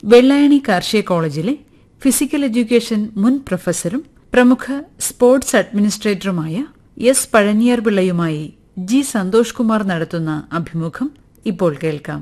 വെള്ളായണി കാർഷിക കോളേജിലെ physical education മുൻ പ്രൊഫസറും പ്രമുഖ സ്പോർട്സ് അഡ്മിനിസ്ട്രേറ്ററുമായ എസ് പഴനിയാർ പിള്ളയുമായി ജി സന്തോഷ് കുമാർ നടത്തുന്ന അഭിമുഖം ഇപ്പോൾ കേൾക്കാം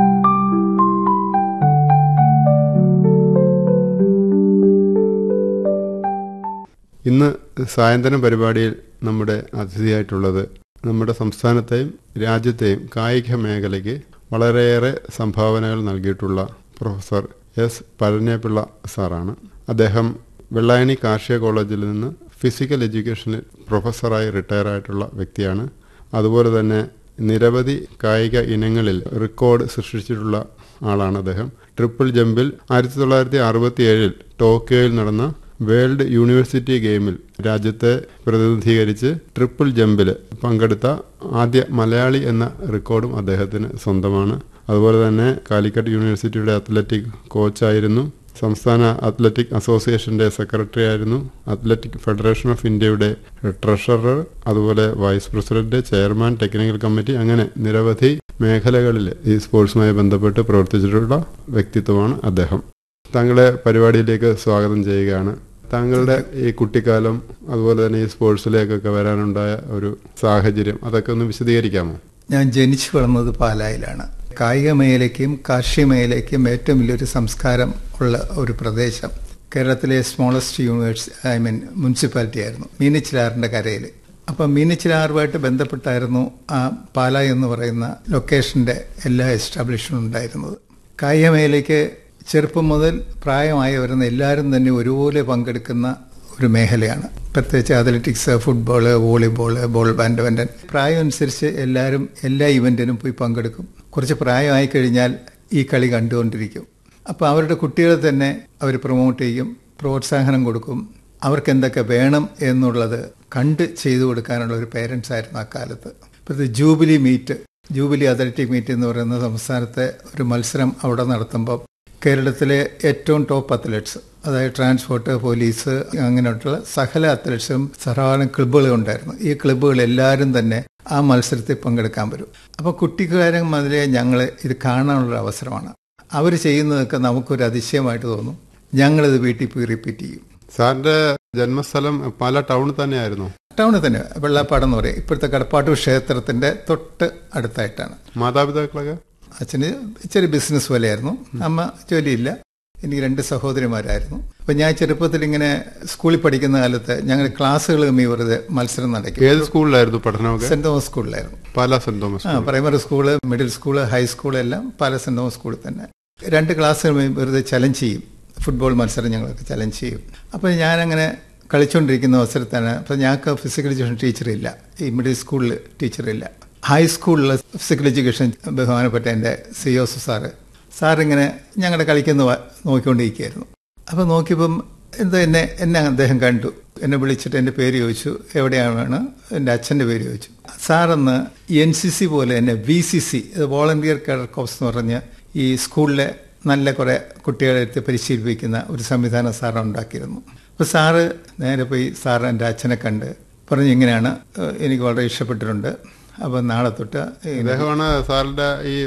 ഇന്ന് സായന്തനം പരിപാടിയിൽ നമ്മുടെ അതിഥിയായിട്ടുള്ളത് നമ്മുടെ സംസ്ഥാനത്തെയും രാജ്യത്തെയും കായിക മേഖലയ്ക്ക് വളരെയേറെ സംഭാവനകൾ നൽകിയിട്ടുള്ള പ്രൊഫസർ എസ് പഴഞ്ഞപിള്ള സാറാണ് അദ്ദേഹം വെള്ളായണി കാർഷിക കോളേജിൽ നിന്ന് ഫിസിക്കൽ എഡ്യൂക്കേഷനിൽ പ്രൊഫസറായി റിട്ടയർ ആയിട്ടുള്ള വ്യക്തിയാണ് അതുപോലെ തന്നെ നിരവധി കായിക ഇനങ്ങളിൽ റെക്കോർഡ് സൃഷ്ടിച്ചിട്ടുള്ള ആളാണ് അദ്ദേഹം ട്രിപ്പിൾ ജമ്പിൽ ആയിരത്തി തൊള്ളായിരത്തി അറുപത്തി ഏഴിൽ ടോക്കിയോയിൽ നടന്ന വേൾഡ് യൂണിവേഴ്സിറ്റി ഗെയിമിൽ രാജ്യത്തെ പ്രതിനിധീകരിച്ച് ട്രിപ്പിൾ ജമ്പിൽ പങ്കെടുത്ത ആദ്യ മലയാളി എന്ന റെക്കോർഡും അദ്ദേഹത്തിന് സ്വന്തമാണ് അതുപോലെ തന്നെ കാലിക്കറ്റ് യൂണിവേഴ്സിറ്റിയുടെ അത്ലറ്റിക് കോച്ചായിരുന്നു സംസ്ഥാന അത്ലറ്റിക് അസോസിയേഷന്റെ സെക്രട്ടറി ആയിരുന്നു അത്ലറ്റിക് ഫെഡറേഷൻ ഓഫ് ഇന്ത്യയുടെ ട്രഷറർ അതുപോലെ vice president chairman technical committee അങ്ങനെ നിരവധി മേഖലകളിൽ ഈ സ്പോർട്സുമായി ബന്ധപ്പെട്ട് പ്രവർത്തിച്ചിട്ടുള്ള വ്യക്തിത്വമാണ് അദ്ദേഹം താങ്കളെ പരിപാടിയിലേക്ക് സ്വാഗതം ചെയ്യുകയാണ് താങ്കളുടെ ഈ കുട്ടിക്കാലം അതുപോലെ തന്നെ ഈ സ്പോർട്സിലേക്കൊക്കെ വരാനുണ്ടായ ഒരു സാഹചര്യം അതൊക്കെ ഒന്ന് വിശദീകരിക്കാമോ ഞാൻ ജനിച്ചു വളർന്നത് പാലായിലാണ് കായിക മേഖലയ്ക്കും കാർഷിക മേഖലയ്ക്കും ഏറ്റവും വലിയൊരു സംസ്കാരം ഉള്ള ഒരു പ്രദേശം കേരളത്തിലെ smallest universe I mean municipality ആയിരുന്നു മീനച്ചിലാറിന്റെ കരയിൽ അപ്പം മീനച്ചിലാറുമായിട്ട് ബന്ധപ്പെട്ടായിരുന്നു ആ പാല എന്ന് പറയുന്ന ലൊക്കേഷന്റെ എല്ലാ എസ്റ്റാബ്ലിഷ്മെന്റും ഉണ്ടായിരുന്നത് കായിക മേഖലയ്ക്ക് ചെറുപ്പം മുതൽ പ്രായമായി വരുന്ന എല്ലാവരും തന്നെ ഒരുപോലെ പങ്കെടുക്കുന്ന ഒരു മേഖലയാണ് പ്രത്യേകിച്ച് athletics football volleyball ball badminton പ്രായം അനുസരിച്ച് എല്ലാവരും എല്ലാ ഇവന്റിനും പോയി പങ്കെടുക്കും കുറച്ച് പ്രായമായി കഴിഞ്ഞാൽ ഈ കളി കണ്ടുകൊണ്ടിരിക്കും അപ്പോൾ അവരുടെ കുട്ടികളെ തന്നെ അവർ പ്രൊമോട്ട് ചെയ്യും പ്രോത്സാഹനം കൊടുക്കും അവർക്ക് എന്തൊക്കെ വേണം എന്നുള്ളത് കണ്ട് ചെയ്തു കൊടുക്കാനുള്ള ഒരു പേരൻസ് ആയിരുന്നു അക്കാലത്ത് ഇപ്പോഴത്തെ jubilee meet jubilee athletic meet എന്ന് പറയുന്ന സംസ്ഥാനത്തെ ഒരു മത്സരം അവിടെ നടത്തുമ്പോൾ കേരളത്തിലെ ഏറ്റവും ടോപ്പ് അത്ലറ്റ്സ് അതായത് ട്രാൻസ്പോർട്ട് പോലീസ് അങ്ങനെയുള്ള സകല അത്ലറ്റ്സും ധാരാളം ക്ലബ്ബുകൾ ഉണ്ടായിരുന്നു ഈ ക്ലബ്ബുകൾ എല്ലാവരും തന്നെ ആ മത്സരത്തിൽ പങ്കെടുക്കാൻ വരും അപ്പോൾ കുട്ടിക്കാലം മുതലേ ഞങ്ങൾ ഇത് കാണാനുള്ള അവസരമാണ് അവർ ചെയ്യുന്നതൊക്കെ നമുക്കൊരു അതിശയമായിട്ട് തോന്നും ഞങ്ങളിത് വീട്ടിൽ പോയി റിപ്പീറ്റ് ചെയ്യും സാറിന്റെ ജന്മസ്ഥലം പല ടൗണിൽ തന്നെയായിരുന്നു ടൗണിൽ തന്നെ വെള്ളാപ്പാടം എന്ന് പറയും ഇപ്പോഴത്തെ കടപ്പാട്ടൂർ ക്ഷേത്രത്തിന്റെ തൊട്ട് അടുത്തായിട്ടാണ് മാതാപിതാക്കളൊക്കെ അച്ഛന് ഇച്ചിരി ബിസിനസ് പോലെയായിരുന്നു അമ്മ ജോലിയില്ല എനിക്ക് രണ്ട് സഹോദരിമാരായിരുന്നു അപ്പൊ ഞാൻ ചെറുപ്പത്തിൽ ഇങ്ങനെ സ്കൂളിൽ പഠിക്കുന്ന കാലത്ത് ഞങ്ങൾ ക്ലാസ്സുകൾ തമ്മിൽ വെറുതെ മത്സരം നടക്കും ഏത് സ്കൂളിലായിരുന്നു പഠനമൊക്കെ സെന്റ് തോമസ് സ്കൂളിലായിരുന്നു പാല സെന്റ് തോമസ് ആ primary school middle school high school എല്ലാം പല സെന്റ് തോമസ് സ്കൂളിൽ തന്നെ രണ്ട് ക്ലാസ്സുകൾ വെറുതെ ചലഞ്ച് ചെയ്യും ഫുട്ബോൾ മത്സരം ഞങ്ങളൊക്കെ ചലഞ്ച് ചെയ്യും അപ്പോൾ ഞാനങ്ങനെ കളിച്ചുകൊണ്ടിരിക്കുന്ന അവസരത്താണ് അപ്പം ഞങ്ങൾക്ക് ഫിസിക്കൽ എഡ്യൂക്കേഷൻ ടീച്ചറില്ല ഈ മിഡിൽ സ്കൂളിൽ ടീച്ചറില്ല ഹൈസ്കൂളിൽ ഫിസിക്കൽ എഡ്യൂക്കേഷൻ ബഹുമാനപ്പെട്ട എൻ്റെ സി ഒസ് സാറ് സാറിങ്ങനെ ഞങ്ങളുടെ കളിക്കുന്ന നോക്കിക്കൊണ്ടിരിക്കുകയായിരുന്നു അപ്പോൾ നോക്കിയപ്പം എന്തോ എന്നെ എന്നെ അദ്ദേഹം കണ്ടു എന്നെ വിളിച്ചിട്ട് എൻ്റെ പേര് ചോദിച്ചു എവിടെയാണ് എൻ്റെ അച്ഛൻ്റെ പേര് ചോദിച്ചു സാറന്ന് എൻ സി സി പോലെ തന്നെ V C C volunteer cadet corps എന്ന് പറഞ്ഞ് ഈ സ്കൂളിലെ നല്ല കുറേ കുട്ടികളെ എടുത്ത് പരിശീലിപ്പിക്കുന്ന ഒരു സംവിധാനം സാറ് ഉണ്ടാക്കിയിരുന്നു അപ്പോൾ സാറ് നേരെ പോയി സാറ് എൻ്റെ അച്ഛനെ കണ്ട് പറഞ്ഞു ഇങ്ങനെയാണ് എനിക്ക് വളരെ ഇഷ്ടപ്പെട്ടിട്ടുണ്ട് അപ്പം നാളെ തൊട്ട് അദ്ദേഹമാണ് സാറിന്റെ ഈ